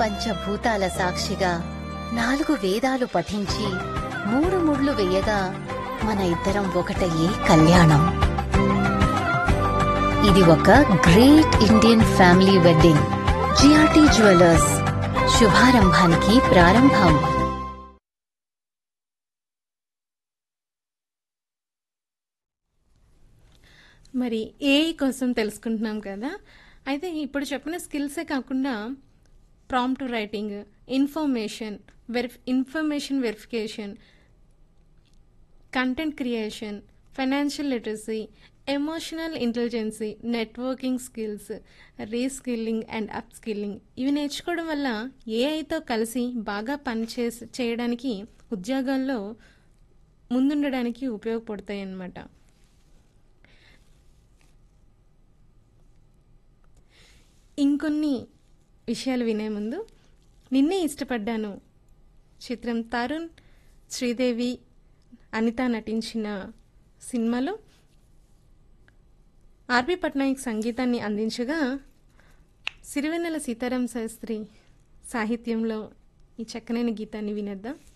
పంచభూతాల సాక్షిగా నాలుగు వేదాలు పఠించి మూడు ముళ్ళు వేయగా మన ఇద్దరం ఒకటయ్యే కళ్యాణం ఇది ఒక great Indian family wedding GRT jewellers శుభారంభానికి ప్రారంభం మరి ఏఐ కోసం తెలుసుకుంటున్నాం కదా అయితే ఇప్పుడు చెప్పిన స్కిల్సే కాకుండా ప్రాంప్ట్ రైటింగ్ ఇన్ఫర్మేషన్ వెరిఫ్ information verification content creation financial literacy emotional intelligence networking skills reskilling and upskilling ఇవి నేర్చుకోవడం వల్ల ఏఐతో కలిసి బాగా పనిచే చేయడానికి ఉద్యోగాల్లో ముందుండడానికి ఉపయోగపడతాయి అన్నమాట ఇంకొన్ని విషయాలు వినే ముందు నిన్నే ఇష్టపడ్డాను చిత్రం తరుణ్ శ్రీదేవి అనిత నటించిన సినిమాలో ఆర్పి పట్నాయక్ సంగీతాన్ని అందించగా సిరివెన్నెల సీతారాం శాస్త్రి సాహిత్యంలో ఈ చక్కనైన గీతాన్ని వినేద్దాం